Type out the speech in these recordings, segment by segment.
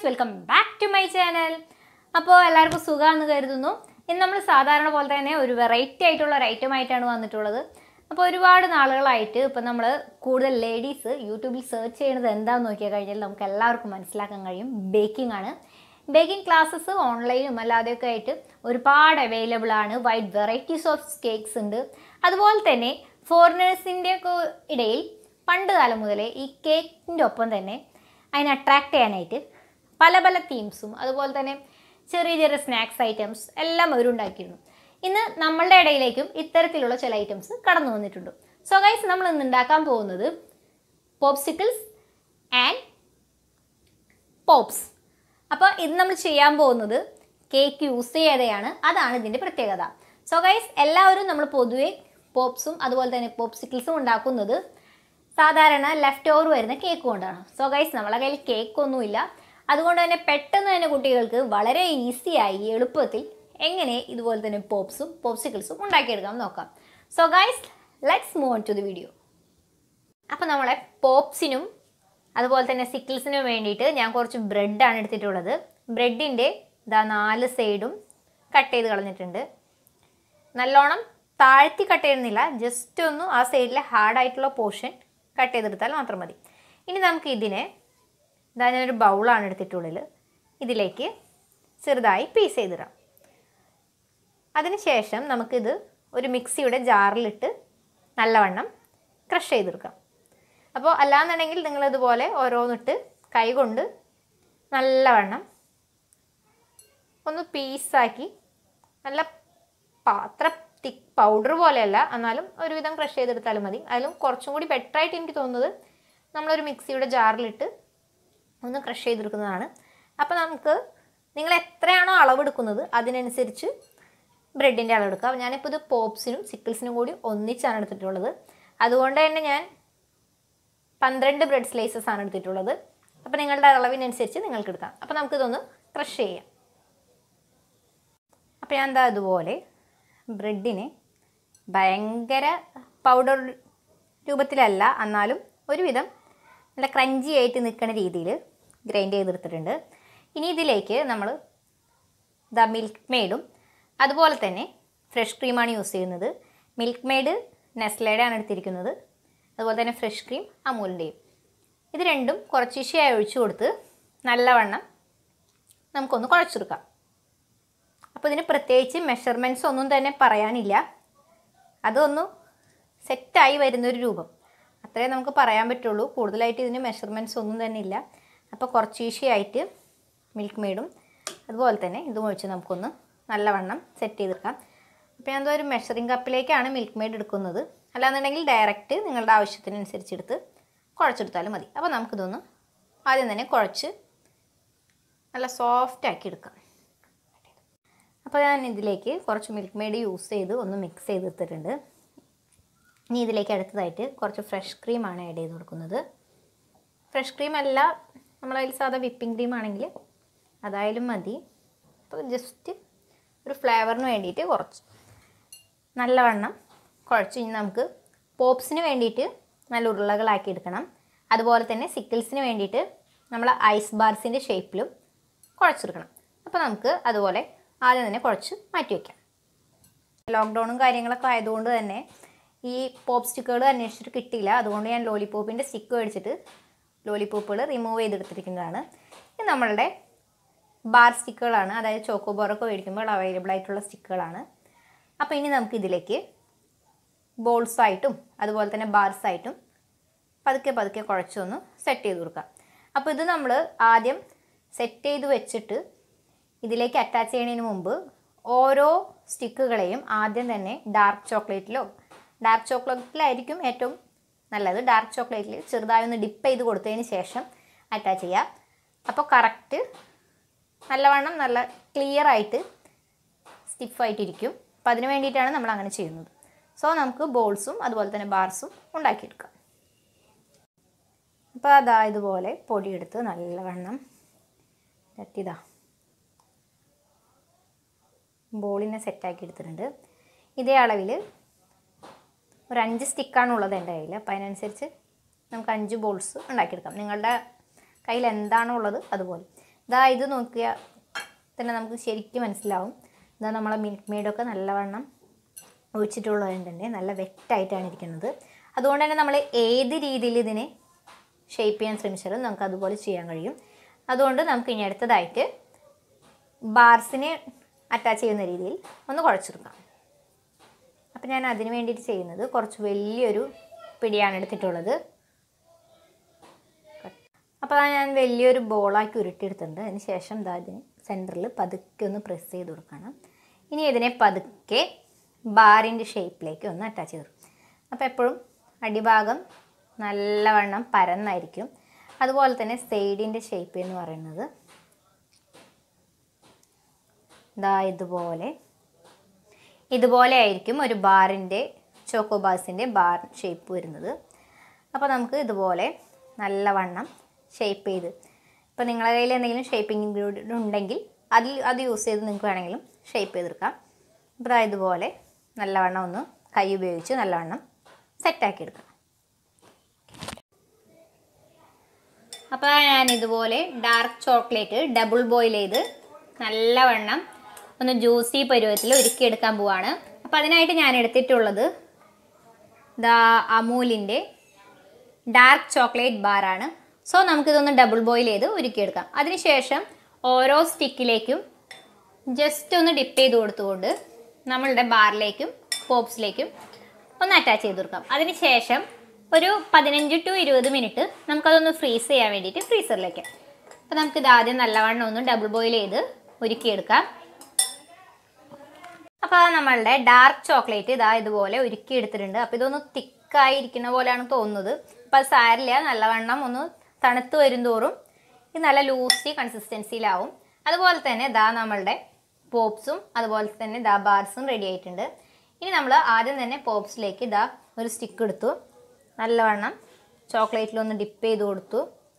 guys welcome back to my channel അപ്പോൾ എല്ലാവർക്കും സുഖമാണെന്ന് കരുതുന്നു ഇന്ന് നമ്മൾ സാധാരണ പോലെ തന്നെ ഒരു വെറൈറ്റി ആയിട്ടുള്ള ഒരു ഐറ്റം ആയിട്ടാണ് വന്നിട്ടുള്ളത് അപ്പോൾ ഒരുപാട് നാളുകളായിട്ട് ഇപ്പം നമ്മൾ കൂടുതൽ ലേഡീസ് യൂട്യൂബിൽ സെർച്ച് ചെയ്യുന്നത് എന്താണെന്ന് നോക്കിയാൽ കഴിഞ്ഞാൽ നമുക്ക് എല്ലാവർക്കും മനസ്സിലാക്കാൻ കഴിയും ബേക്കിംഗ് ആണ് ബേക്കിംഗ് ക്ലാസ്സസ് ഓൺലൈനും അല്ലാതെയൊക്കെ ആയിട്ട് ഒരുപാട് അവൈലബിൾ ആണ് വൈഡ് വെറൈറ്റീസ് ഓഫ് കേക്ക്സ് ഉണ്ട് അതുപോലെ തന്നെ ഫോറിനേഴ്സിൻ്റെ ഒക്കെ ഇടയിൽ പണ്ട് കാലം മുതലേ ഈ കേക്കിൻ്റെ ഒപ്പം തന്നെ അതിനെ അട്രാക്റ്റ് ചെയ്യാനായിട്ട് പല പല തീംസും അതുപോലെ തന്നെ ചെറിയ ചെറിയ സ്നാക്സ് ഐറ്റംസ് എല്ലാം അവരുണ്ടാക്കിയിരുന്നു ഇന്ന് നമ്മളുടെ ഇടയിലേക്കും ഇത്തരത്തിലുള്ള ചില ഐറ്റംസ് കടന്നു വന്നിട്ടുണ്ട് സോ ഗൈസ് നമ്മൾ ഇന്ന് ഉണ്ടാക്കാൻ പോകുന്നത് പോപ്സിക്കിൾസ് ആൻഡ് പോപ്സ് അപ്പോൾ ഇത് നമ്മൾ ചെയ്യാൻ പോകുന്നത് കേക്ക് യൂസ് ചെയ്യാതെയാണ് അതാണ് ഇതിൻ്റെ പ്രത്യേകത സോ ഗൈസ് എല്ലാവരും നമ്മൾ പൊതുവെ പോപ്സും അതുപോലെ തന്നെ പോപ്സിക്കിൾസും ഉണ്ടാക്കുന്നത് സാധാരണ ലെഫ്റ്റ് ഓവർ വരുന്ന കേക്ക് കൊണ്ടാണ് സോ ഗൈസ് നമ്മളെ കയ്യിൽ കേക്ക് ഒന്നുമില്ല അതുകൊണ്ട് തന്നെ പെട്ടെന്ന് തന്നെ കുട്ടികൾക്ക് വളരെ ഈസിയായി എളുപ്പത്തിൽ എങ്ങനെ ഇതുപോലെ തന്നെ പോപ്സും പോപ്സിക്കിൾസും ഉണ്ടാക്കിയെടുക്കാം നോക്കാം so guys let's move on to the video അപ്പോൾ നമ്മളെ പോപ്സിനും അതുപോലെ തന്നെ സിക്കിൾസിനും വേണ്ടിയിട്ട് ഞാൻ കുറച്ച് ബ്രെഡാണ് എടുത്തിട്ടുള്ളത് ബ്രെഡിൻ്റെ ഇതാ നാല് സൈഡും കട്ട് ചെയ്ത് കളഞ്ഞിട്ടുണ്ട് നല്ലോണം താഴ്ത്തി കട്ട് ചെയ്യുന്നില്ല ജസ്റ്റ് ഒന്ന് ആ സൈഡിലെ ഹാർഡായിട്ടുള്ള പോർഷൻ കട്ട് ചെയ്തെടുത്താൽ മാത്രം മതി ഇനി നമുക്ക് ഇതിനെ ഇതാ ഞാനൊരു ബൗളാണ് എടുത്തിട്ടുള്ളത് ഇതിലേക്ക് ചെറുതായി പീസ് ചെയ്തിടാം അതിനുശേഷം നമുക്കിത് ഒരു മിക്സിയുടെ ജാറിലിട്ട് നല്ലവണ്ണം ക്രഷ് ചെയ്തെടുക്കാം അപ്പോൾ അല്ലാന്നുണ്ടെങ്കിൽ നിങ്ങളിതുപോലെ ഓരോന്നിട്ട് കൈ കൊണ്ട് നല്ലവണ്ണം ഒന്ന് പീസാക്കി നല്ല പ- അത്ര തിക്ക് പൗഡർ പോലെയല്ല എന്നാലും ഒരുവിധം ക്രഷ് ചെയ്തെടുത്താലും മതി അതിലും കുറച്ചും കൂടി ബെറ്ററായിട്ട് എനിക്ക് തോന്നുന്നത് നമ്മളൊരു മിക്സിയുടെ ജാറിലിട്ട് ഒന്ന് ക്രഷ് ചെയ്തെടുക്കുന്നതാണ് അപ്പോൾ നമുക്ക് നിങ്ങൾ എത്രയാണോ അളവെടുക്കുന്നത് അതിനനുസരിച്ച് ബ്രെഡിൻ്റെ അളവെടുക്കുക അപ്പോൾ ഞാനിപ്പോൾ ഇത് പോപ്സിനും സിക്കിൾസിനും കൂടി ഒന്നിച്ചാണ് എടുത്തിട്ടുള്ളത് അതുകൊണ്ട് തന്നെ ഞാൻ പന്ത്രണ്ട് ബ്രെഡ് സ്ലൈസസ് ആണ് എടുത്തിട്ടുള്ളത് അപ്പോൾ നിങ്ങളുടെ അളവിനനുസരിച്ച് നിങ്ങൾക്ക് എടുക്കാം അപ്പോൾ നമുക്കിതൊന്ന് ക്രഷ് ചെയ്യാം അപ്പോൾ ഞാൻ എന്താ അതുപോലെ ബ്രെഡിനെ ഭയങ്കര പൗഡർ രൂപത്തിലല്ല എന്നാലും ഒരുവിധം നല്ല ക്രഞ്ചി ആയിട്ട് നിൽക്കുന്ന രീതിയിൽ ഗ്രൈൻഡ് ചെയ്തെടുത്തിട്ടുണ്ട് ഇനി ഇതിലേക്ക് നമ്മൾ ദ മിൽക്ക് മെയ്ഡും അതുപോലെ തന്നെ ഫ്രഷ് ക്രീമാണ് യൂസ് ചെയ്യുന്നത് മിൽക്ക് മെയ്ഡ് നെസ്ലയുടെ ആണ് എടുത്തിരിക്കുന്നത് അതുപോലെ തന്നെ ഫ്രഷ് ക്രീം അമൂലിൻ്റെയും ഇത് രണ്ടും കുറച്ച് ഇശയായി ഒഴിച്ചു കൊടുത്ത് നല്ലവണ്ണം നമുക്കൊന്ന് കുഴച്ചെടുക്കാം അപ്പോൾ ഇതിന് പ്രത്യേകിച്ച് മെഷർമെൻറ്റ്സ് ഒന്നും തന്നെ പറയാനില്ല അതൊന്ന് സെറ്റായി വരുന്നൊരു രൂപം അത്രേ നമുക്ക് പറയാൻ പറ്റുള്ളൂ കൂടുതലായിട്ട് ഇതിന് മെഷർമെൻറ്റ്സ് ഒന്നും തന്നെ ഇല്ല അപ്പോൾ കുറച്ച് ഈസിയായിട്ട് മിൽക്ക് മെയ്ഡും അതുപോലെ തന്നെ ഇതും ഒഴിച്ച് നമുക്കൊന്ന് നല്ലവണ്ണം സെറ്റ് ചെയ്തെടുക്കാം അപ്പോൾ ഞാൻ എന്തോ ഒരു മെഷറിംഗ് കപ്പിലേക്കാണ് മിൽക്ക് മെയ്ഡ് എടുക്കുന്നത് അല്ലാന്നുണ്ടെങ്കിൽ ഡയറക്റ്റ് നിങ്ങളുടെ ആവശ്യത്തിനനുസരിച്ച് എടുത്ത് കുഴച്ചെടുത്താലും മതി അപ്പോൾ നമുക്കിതൊന്ന് ആദ്യം തന്നെ കുഴച്ച് നല്ല സോഫ്റ്റ് ആക്കി എടുക്കാം അപ്പോൾ ഞാൻ ഇതിലേക്ക് കുറച്ച് മിൽക്ക് മെയ്ഡ് യൂസ് ചെയ്ത് ഒന്ന് മിക്സ് ചെയ്തെടുത്തിട്ടുണ്ട് ഇനി ഇതിലേക്ക് അടുത്തതായിട്ട് കുറച്ച് ഫ്രഷ് ക്രീമാണ് ആഡ് ചെയ്ത് കൊടുക്കുന്നത് ഫ്രഷ് ക്രീം അല്ല നമ്മളതിൽ സാധാ വിപ്പിംഗ് ക്രീം ആണെങ്കിൽ അതായാലും മതി അപ്പോൾ ജസ്റ്റ് ഒരു ഫ്ലേവറിന് വേണ്ടിയിട്ട് കുറച്ച് നല്ലവണ്ണം കുഴച്ച് ഇനി നമുക്ക് പോപ്സിന് വേണ്ടിയിട്ട് നല്ല ഉരുളകളാക്കി എടുക്കണം അതുപോലെ തന്നെ സിക്കിൾസിന് വേണ്ടിയിട്ട് നമ്മൾ ഐസ് ബാർസിൻ്റെ ഷേപ്പിലും കുഴച്ചെടുക്കണം അപ്പോൾ നമുക്ക് അതുപോലെ ആദ്യം തന്നെ കുഴച്ച് മാറ്റി വയ്ക്കാം ലോക്ക്ഡൗണും കാര്യങ്ങളൊക്കെ ആയതുകൊണ്ട് തന്നെ ഈ പോപ്പ് സ്റ്റിക്കുകൾ അന്വേഷിച്ചിട്ട് കിട്ടിയില്ല അതുകൊണ്ട് ഞാൻ ലോലിപോപ്പിൻ്റെ സ്റ്റിക്ക് മേടിച്ചിട്ട് ലോലിപോപ്പുകൾ റിമൂവ് ചെയ്തെടുത്തിരിക്കുന്നതാണ് ഇത് നമ്മളുടെ ബാർ സ്റ്റിക്കുകളാണ് അതായത് ചോക്കോ ബാറൊക്കെ മേടിക്കുമ്പോൾ അവൈലബിൾ ആയിട്ടുള്ള സ്റ്റിക്കുകളാണ് അപ്പോൾ ഇനി നമുക്ക് ഇതിലേക്ക് ബോൾസ് ആയിട്ടും അതുപോലെ തന്നെ ബാർസ് ആയിട്ടും പതുക്കെ പതുക്കെ കുഴച്ചൊന്ന് സെറ്റ് ചെയ്ത് കൊടുക്കാം അപ്പോൾ ഇത് നമ്മൾ ആദ്യം സെറ്റ് ചെയ്ത് വെച്ചിട്ട് ഇതിലേക്ക് അറ്റാച്ച് ചെയ്യുന്നതിന് മുമ്പ് ഓരോ സ്റ്റിക്കുകളെയും ആദ്യം തന്നെ ഡാർക്ക് ചോക്ലേറ്റിലോ ഡാർക്ക് ചോക്ലേറ്റിലായിരിക്കും ഏറ്റവും നല്ലത് ഡാർക്ക് ചോക്ലേറ്റിൽ ചെറുതായി ഒന്ന് ഡിപ്പ് ചെയ്ത് കൊടുത്തതിന് ശേഷം അറ്റാച്ച് ചെയ്യുക അപ്പോൾ കറക്റ്റ് നല്ലവണ്ണം നല്ല ക്ലിയർ ആയിട്ട് സ്റ്റിഫായിട്ടിരിക്കും അപ്പം അതിന് വേണ്ടിയിട്ടാണ് നമ്മൾ അങ്ങനെ ചെയ്യുന്നത് സോ നമുക്ക് ബോൾസും അതുപോലെ തന്നെ ബാർസും ഉണ്ടാക്കിയെടുക്കാം അപ്പോൾ അതാ ഇതുപോലെ പൊടിയെടുത്ത് നല്ലവണ്ണം ഇതാ ബോളിനെ സെറ്റാക്കി എടുത്തിട്ടുണ്ട് ഇതേ അളവിൽ ഒരു അഞ്ച് സ്റ്റിക്കാണ് ഉള്ളത് എൻ്റെ കയ്യിൽ അപ്പോൾ അതിനനുസരിച്ച് നമുക്ക് അഞ്ച് ബോൾസ് ഉണ്ടാക്കിയെടുക്കാം നിങ്ങളുടെ കയ്യിൽ എന്താണോ ഉള്ളത് അതുപോലെ ഇതാ ഇത് നോക്കിയാൽ തന്നെ നമുക്ക് ശരിക്കും മനസ്സിലാവും ഇതാ നമ്മളെ മിൽക്ക് മെയ്ഡൊക്കെ നല്ലവണ്ണം ഒഴിച്ചിട്ടുള്ളതുകൊണ്ട് നല്ല വെറ്റായിട്ടാണ് ഇരിക്കുന്നത് അതുകൊണ്ട് തന്നെ നമ്മൾ ഏത് രീതിയിൽ ഇതിനെ ഷേപ്പ് ചെയ്യാൻ ശ്രമിച്ചാലും നമുക്ക് അതുപോലെ ചെയ്യാൻ കഴിയും അതുകൊണ്ട് നമുക്ക് ഇനി അടുത്തതായിട്ട് ബാർസിനെ അറ്റാച്ച് ചെയ്യുന്ന രീതിയിൽ ഒന്ന് കുഴച്ചെടുക്കാം അപ്പം ഞാൻ അതിന് വേണ്ടിയിട്ട് ചെയ്യുന്നത് കുറച്ച് വലിയൊരു പിടിയാണ് എടുത്തിട്ടുള്ളത് അപ്പോൾ ഞാൻ വലിയൊരു ബോളാക്കി ഉരുട്ടിയെടുത്തിട്ടുണ്ട് അതിന് ശേഷം ഇതാ ഇതിന് സെൻറ്ററിൽ പതുക്കെ ഒന്ന് പ്രസ് ചെയ്ത് കൊടുക്കണം ഇനി ഇതിനെ പതുക്കെ ബാറിൻ്റെ ഷേപ്പിലേക്ക് ഒന്ന് അറ്റാച്ച് ചെയ്ത് കൊടുക്കും അപ്പോൾ എപ്പോഴും അടിഭാഗം നല്ലവണ്ണം പരന്നായിരിക്കും അതുപോലെ തന്നെ സൈഡിൻ്റെ ഷേപ്പ് എന്ന് പറയുന്നത് ഇതാ ഇതുപോലെ ഇതുപോലെ ആയിരിക്കും ഒരു ബാറിൻ്റെ ചോക്കോ ബാസിൻ്റെ ബാർ ഷേപ്പ് വരുന്നത് അപ്പോൾ നമുക്ക് ഇതുപോലെ നല്ലവണ്ണം ഷേപ്പ് ചെയ്ത് ഇപ്പോൾ നിങ്ങളുടെ കയ്യിൽ എന്തെങ്കിലും ഷേപ്പിംഗ് ഇൻഗ്രീഡിയൻ്റ് ഉണ്ടെങ്കിൽ അതിൽ അത് യൂസ് ചെയ്ത് നിങ്ങൾക്ക് വേണമെങ്കിലും ഷേപ്പ് ചെയ്തെടുക്കാം അപ്പോൾ ദാ ഇതുപോലെ നല്ലവണ്ണം ഒന്ന് കൈ ഉപയോഗിച്ച് നല്ലവണ്ണം സെറ്റാക്കി എടുക്കാം അപ്പോൾ ഞാൻ ഇതുപോലെ ഡാർക്ക് ചോക്ലേറ്റ് ഡബിൾ ബോയിൽ ചെയ്ത് നല്ലവണ്ണം ഒന്ന് ജ്യൂസി പരുവത്തിൽ ഒരുക്കിയെടുക്കാൻ പോവാണ് അപ്പോൾ അതിനായിട്ട് ഞാൻ എടുത്തിട്ടുള്ളത് ദാ അമൂലിൻ്റെ ഡാർക്ക് ചോക്ലേറ്റ് ബാറാണ് സോ നമുക്കിതൊന്ന് ഡബിൾ ബോയിൽ ചെയ്ത് ഉരുക്കിയെടുക്കാം അതിനുശേഷം ഓരോ സ്റ്റിക്കിലേക്കും ജസ്റ്റ് ഒന്ന് ഡിപ്പ് ചെയ്ത് കൊടുത്തുകൊണ്ട് നമ്മളുടെ ബാറിലേക്കും പോപ്സിലേക്കും ഒന്ന് അറ്റാച്ച് ചെയ്ത് കൊടുക്കാം അതിനുശേഷം ഒരു പതിനഞ്ച് ടു ഇരുപത് മിനിറ്റ് നമുക്കതൊന്ന് ഫ്രീസ് ചെയ്യാൻ വേണ്ടിയിട്ട് ഫ്രീസറിലേക്ക് അപ്പോൾ നമുക്കിത് ആദ്യം നല്ലവണ്ണം ഒന്ന് ഡബിൾ ബോയിൽ ചെയ്ത് ഉരുക്കിയെടുക്കാം അപ്പോൾ നമ്മളുടെ ഡാർക്ക് ചോക്ലേറ്റ് ഇതാ ഇതുപോലെ ഉരുക്കി എടുത്തിട്ടുണ്ട് അപ്പോൾ ഇതൊന്ന് തിക്കായി ഇരിക്കുന്ന പോലെയാണ് തോന്നുന്നത് അപ്പോൾ അത് സാരില്ല നല്ലവണ്ണം ഒന്ന് തണുത്ത് വരും തോറും ഇത് നല്ല ലൂസി കൺസിസ്റ്റൻസിയിലാവും അതുപോലെ തന്നെ ഇതാ നമ്മളുടെ പോപ്സും അതുപോലെ തന്നെ ഇതാ ബാർസും റെഡി ആയിട്ടുണ്ട് ഇനി നമ്മൾ ആദ്യം തന്നെ പോപ്സിലേക്ക് ഇതാ ഒരു സ്റ്റിക്ക് എടുത്തു നല്ലവണ്ണം ചോക്ലേറ്റിലൊന്ന് ഡിപ്പ് ചെയ്ത് കൊടുത്തു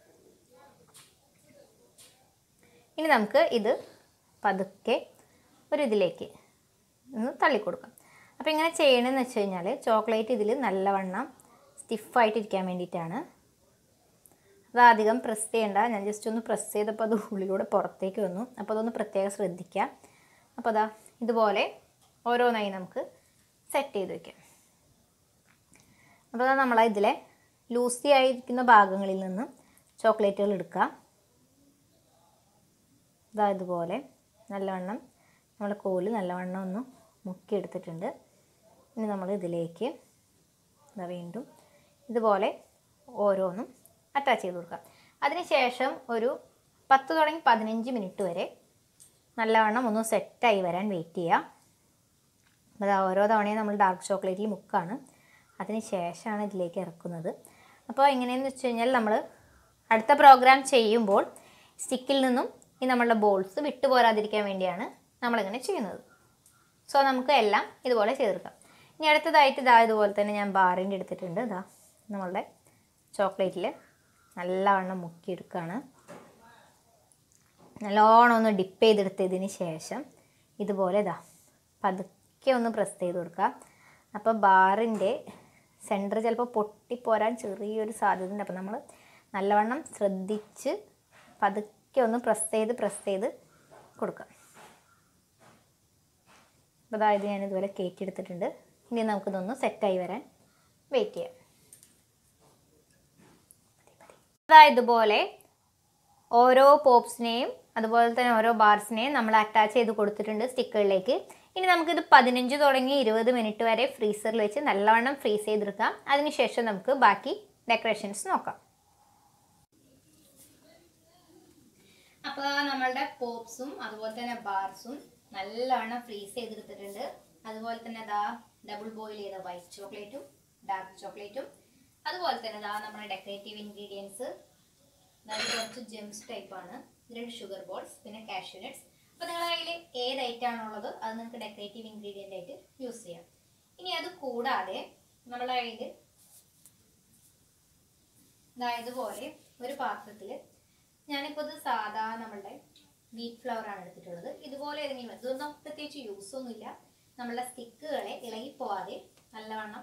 ഇനി നമുക്ക് ഇത് പതുക്കെ ഒരു ഇതിലേക്ക് ഒന്ന് തള്ളിക്കൊടുക്കാം അപ്പോൾ ഇങ്ങനെ ചെയ്യണമെന്ന് വെച്ച് കഴിഞ്ഞാൽ ചോക്ലേറ്റ് ഇതിൽ നല്ലവണ്ണം സ്റ്റിഫായിട്ടിരിക്കാൻ വേണ്ടിയിട്ടാണ് അത് അധികം പ്രസ് ചെയ്യണ്ട ഞാൻ ജസ്റ്റ് ഒന്ന് പ്രസ് ചെയ്തപ്പോൾ അത് ഉള്ളിലൂടെ പുറത്തേക്ക് വന്നു അപ്പോൾ അതൊന്ന് പ്രത്യേകം ശ്രദ്ധിക്കുക അപ്പോൾ അതാ ഇതുപോലെ ഓരോന്നായി നമുക്ക് സെറ്റ് ചെയ്ത് വയ്ക്കാം അപ്പോൾ നമ്മൾ ഇതിലെ ലൂസി ആയിരിക്കുന്ന ഭാഗങ്ങളിൽ നിന്ന് ചോക്ലേറ്റുകൾ എടുക്കുക ഇതാ ഇതുപോലെ നല്ലവണ്ണം നമ്മുടെ കോല് നല്ലവണ്ണം ഒന്ന് മുക്കി എടുത്തിട്ടുണ്ട് ഇനി നമ്മൾ ഇതിലേക്ക് ഇതാ വീണ്ടും ഇതുപോലെ ഓരോന്നും അറ്റാച്ച് ചെയ്ത് കൊടുക്കാം അതിനുശേഷം ഒരു പത്ത് തുടങ്ങി പതിനഞ്ച് മിനിറ്റ് വരെ നല്ലവണ്ണം ഒന്ന് സെറ്റായി വരാൻ വെയിറ്റ് ചെയ്യുക അത് ഓരോ തവണയും നമ്മൾ ഡാർക്ക് ചോക്ലേറ്റിൽ മുക്കാണ് അതിന് ശേഷമാണ് ഇതിലേക്ക് ഇറക്കുന്നത് അപ്പോൾ എങ്ങനെയെന്ന് വെച്ച് കഴിഞ്ഞാൽ നമ്മൾ അടുത്ത പ്രോഗ്രാം ചെയ്യുമ്പോൾ സ്റ്റിക്കിൽ നിന്നും ഈ നമ്മളുടെ ബോൾസ് വിട്ടുപോരാതിരിക്കാൻ വേണ്ടിയാണ് നമ്മളിങ്ങനെ ചെയ്യുന്നത് സോ നമുക്ക് എല്ലാം ഇതുപോലെ ചേർക്കാം ഇനി അടുത്തതായിട്ട് ഇതാ ഇതുപോലെ തന്നെ ഞാൻ ബാറിൻ്റെ എടുത്തിട്ടുണ്ട് ഇതാ നമ്മളുടെ ചോക്ലേറ്റിൽ നല്ലവണ്ണം മുക്കിയെടുക്കുകയാണ് നല്ലോണം ഒന്ന് ഡിപ്പ് ചെയ്തെടുത്തതിന് ശേഷം ഇതുപോലെ ഇതാ പതുക്കെ ഒന്ന് പ്രസ് ചെയ്ത് കൊടുക്കുക അപ്പോൾ ബാറിൻ്റെ സെൻറ്റർ ചിലപ്പോൾ പൊട്ടിപ്പോരാൻ ചെറിയൊരു സാധ്യത ഉണ്ട് അപ്പോൾ നമ്മൾ നല്ലവണ്ണം ശ്രദ്ധിച്ച് പതുക്കെ ഒന്ന് പ്രസ് ചെയ്ത് പ്രസ് ചെയ്ത് കൊടുക്കുക അപ്പോൾ അതായത് ഞാൻ ഇതുപോലെ കേക്ക് എടുത്തിട്ടുണ്ട് ഇനി നമുക്കിതൊന്ന് സെറ്റായി വരാൻ വെയിറ്റ് ചെയ്യാം അതായത് ഇതുപോലെ ഓരോ പോപ്സിനെയും അതുപോലെ തന്നെ ഓരോ ബാർസിനെയും നമ്മൾ അറ്റാച്ച് ചെയ്ത് കൊടുത്തിട്ടുണ്ട് സ്റ്റിക്കറിലേക്ക് ഇനി നമുക്കിത് പതിനഞ്ച് തുടങ്ങി ഇരുപത് മിനിറ്റ് വരെ ഫ്രീസറിൽ വെച്ച് നല്ലവണ്ണം ഫ്രീസ് ചെയ്തെടുക്കാം അതിനുശേഷം നമുക്ക് ബാക്കി ഡെക്കറേഷൻസ് നോക്കാം അപ്പോൾ നമ്മളുടെ പോപ്സും അതുപോലെ തന്നെ ബാർസും നല്ലവണ്ണം ഫ്രീസ് ചെയ്തെടുത്തിട്ടുണ്ട് അതുപോലെ തന്നെ ദാ ഡബിൾ ബോയിൽ ചെയ്ത വൈറ്റ് ചോക്ലേറ്റും ഡാർക്ക് ചോക്ലേറ്റും അതുപോലെ തന്നെ ദാ നമ്മുടെ ഡെക്കറേറ്റീവ് ഇൻഗ്രീഡിയൻസ് അതായത് കുറച്ച് ജെംസ് ടൈപ്പാണ് രണ്ട് ഷുഗർ ബോൾസ് പിന്നെ കാഷ്യൂ നട്ട്സ് അപ്പോൾ നിങ്ങളുടെ കയ്യിൽ ഏത് ഐറ്റം ആണുള്ളത് അത് നിങ്ങൾക്ക് ഡെക്കറേറ്റീവ് ഇൻഗ്രീഡിയൻ്റ് ആയിട്ട് യൂസ് ചെയ്യാം ഇനി അത് കൂടാതെ നമ്മുടെ കയ്യിൽ ദാ ഇതുപോലെ ഒരു പാത്രത്തിൽ ഞാനിപ്പോൾ ഇത് സാധാ നമ്മളുടെ വീറ്റ് ഫ്ലവർ ആണ് എടുത്തിട്ടുള്ളത് ഇതുപോലെ ഏതെങ്കിലും ഇതൊന്നും പ്രത്യേകിച്ച് യൂസ് ഒന്നുമില്ല നമ്മളുടെ സ്റ്റിക്കുകളെ ഇളകി പോവാതെ നല്ലവണ്ണം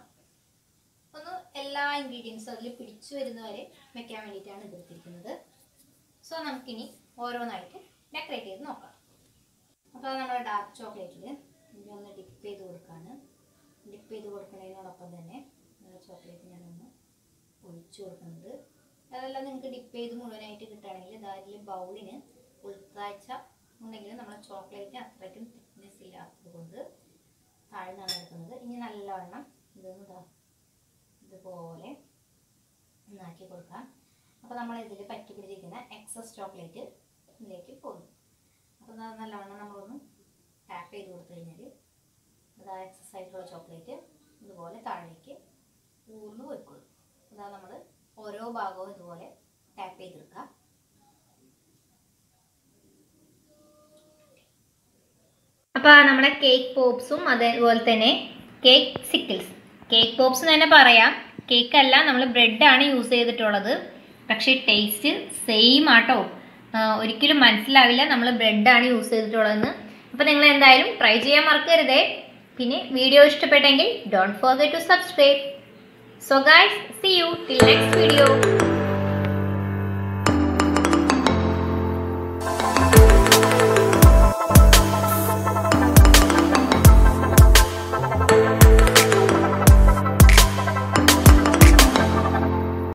ഒന്ന് എല്ലാ ഇൻഗ്രീഡിയൻസും അതിൽ പിടിച്ചു വരുന്നവരെ വെക്കാൻ വേണ്ടിയിട്ടാണ് ഇത് എടുത്തിരിക്കുന്നത് സോ നമുക്കിനി ഓരോന്നായിട്ട് ഡെക്കറേറ്റ് ചെയ്ത് നോക്കാം അപ്പോൾ നമ്മുടെ ഡാർക്ക് ചോക്ലേറ്റിൽ ഇതിനെ ഒന്ന് ഡിപ്പ് ചെയ്ത് കൊടുക്കുകയാണ് ഡിപ്പ് ചെയ്ത് കൊടുക്കുന്നതിനോടൊപ്പം തന്നെ ചോക്ലേറ്റ് ഞാനൊന്ന് ഒഴിച്ചു കൊടുക്കുന്നത് അതെല്ലാം നിങ്ങൾക്ക് ഡിപ്പ് ചെയ്ത് മുഴുവനായിട്ട് കിട്ടുകയാണെങ്കിൽ അതായത് ബൗളിന് ഉൾത്താഴ്ച ഉണ്ടെങ്കിൽ നമ്മുടെ ചോക്ലേറ്റ് അത്രയ്ക്കും തിക്നെസ് ഇല്ലാത്തത് കൊണ്ട് താഴ്ന്നാണ് എടുക്കുന്നത് ഇനി നല്ലവണ്ണം ഇതൊന്ന് ദാ ഇതുപോലെ ഒന്നാക്കി കൊടുക്കാം അപ്പോൾ നമ്മൾ ഇതിൽ പറ്റി പിടിച്ചിരിക്കുന്ന എക്സസ് ചോക്ലേറ്റ് ഇതിലേക്ക് പോകുന്നു അപ്പോൾ ദാ നല്ലവണ്ണം നമ്മളൊന്ന് ടാപ്പ് ചെയ്ത് കൊടുത്തു കഴിഞ്ഞാൽ അതാ എക്സസ് ആയിട്ടുള്ള ചോക്ലേറ്റ് ഇതുപോലെ താഴേക്ക് ഊർന്ന് വെക്കും അതാ നമ്മൾ ഓരോ ഭാഗവും ഇതുപോലെ ടാപ്പ് ചെയ്തെടുക്കുക അപ്പോൾ നമ്മുടെ കേക്ക് പോപ്സും അതേപോലെ തന്നെ കേക്ക് സിക്കിൾസ് കേക്ക് പോപ്സ് എന്ന് തന്നെ പറയാം കേക്ക് അല്ല നമ്മൾ ബ്രെഡാണ് യൂസ് ചെയ്തിട്ടുള്ളത് പക്ഷേ ടേസ്റ്റ് സെയിം ആട്ടോ ആ, ഒരിക്കലും മനസ്സിലാവില്ല നമ്മൾ ബ്രെഡാണ് യൂസ് ചെയ്തിട്ടുള്ളതെന്ന് അപ്പോൾ നിങ്ങൾ എന്തായാലും ട്രൈ ചെയ്യാൻ മറക്കരുതേ പിന്നെ വീഡിയോ ഇഷ്ടപ്പെട്ടെങ്കിൽ don't forget to subscribe so guys see you till next video